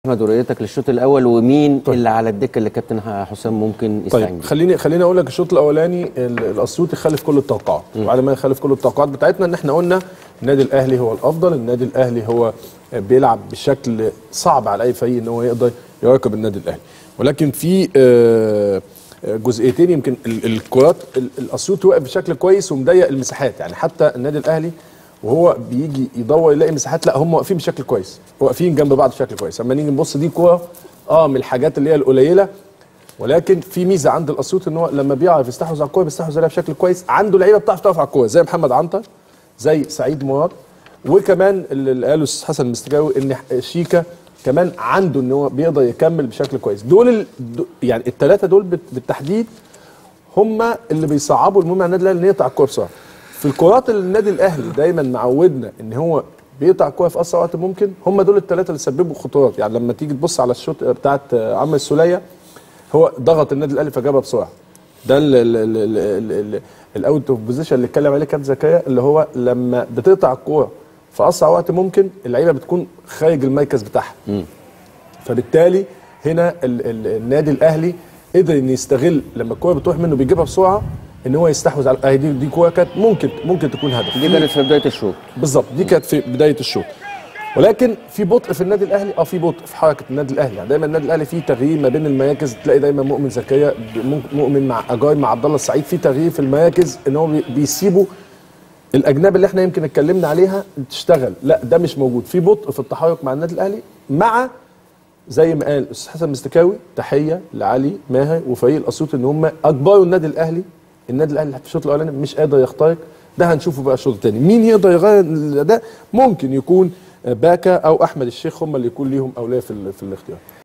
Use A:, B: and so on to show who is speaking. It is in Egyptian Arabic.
A: احمد ورؤيتك للشوط الاول ومين طيب. اللي على الدكه اللي كابتن حسام ممكن يستعين
B: طيب خليني خليني اقول لك الشوط الاولاني ال- الاسيوطي خالف كل التوقعات وبعد ما يخالف كل التوقعات بتاعتنا ان احنا قلنا النادي الاهلي هو الافضل النادي الاهلي هو بيلعب بشكل صعب على اي فريق ان هو يقدر يواكب النادي الاهلي ولكن في آه، آه، جزئيتين يمكن ال- الكرات ال- الاسيوطي واقف بشكل كويس ومضيق المساحات يعني حتى النادي الاهلي وهو بيجي يدور يلاقي مساحات لا هم واقفين بشكل كويس واقفين جنب بعض بشكل كويس اما نيجي نبص دي كوره اه من الحاجات اللي هي القليله ولكن في ميزه عند الاسيوط ان هو لما بيعرف يستحوذ على الكوره بيستحوذ عليها بشكل كويس عنده لعيبه بتعرف تقف على الكوره زي محمد عنتر زي سعيد مراد وكمان اللي اللي قاله الاستاذ حسن المستجاوي ان شيكا كمان عنده ان هو بيقدر يكمل بشكل كويس دول ال... دو- يعني الثلاثه دول بت- بالتحديد هم اللي بيصعبوا المهم على النادي الاهلي ان يقطع الكوره بسرعه في الكرات اللي النادي الاهلي دايما معودنا ان هو بيقطع الكوره في اسرع وقت ممكن هم دول الثلاثه اللي سببوا خطورات يعني لما تيجي تبص على الشوط بتاعت عمرو السوليه هو ضغط النادي الاهلي فجابها بسرعه ده الاوت اوف بوزيشن اللي اتكلم عليه كابتن زكريا اللي هو لما بتقطع الكوره في اسرع وقت ممكن اللعيبه بتكون خارج المركز بتاعها فبالتالي هنا ال ال النادي الاهلي قدر ان يستغل لما الكوره بتروح منه بيجيبها بسرعه ان هو يستحوذ على اهي دي دي كوره كانت ممكن ممكن تكون هدف
A: دي كانت في بدايه الشوط
B: بالظبط دي كانت في بدايه الشوط ولكن في بطء في النادي الاهلي اه في بطء في حركه النادي الاهلي يعني دايما النادي الاهلي فيه تغيير ما بين المراكز تلاقي دايما مؤمن زكريا ممكن- مؤمن مع اجاي مع عبد الله السعيد في تغيير في المراكز ان هو بي- بيسيبوا الاجنبي اللي احنا يمكن اتكلمنا عليها تشتغل لا ده مش موجود في بطء في التحرك مع النادي الاهلي مع زي ما قال الاستاذ حسن مستكاوي تحيه لعلي ماهر وفريق الاسيوط ان هم اجبروا النادي الاهلي النادي الاهلي في الشوط الاولاني مش قادر يخترق ده هنشوفه بقى الشوط الثاني مين يقدر يغير الاداء ممكن يكون باكا او احمد الشيخ هم اللي يكون ليهم اولويه في, ال- في الاختيار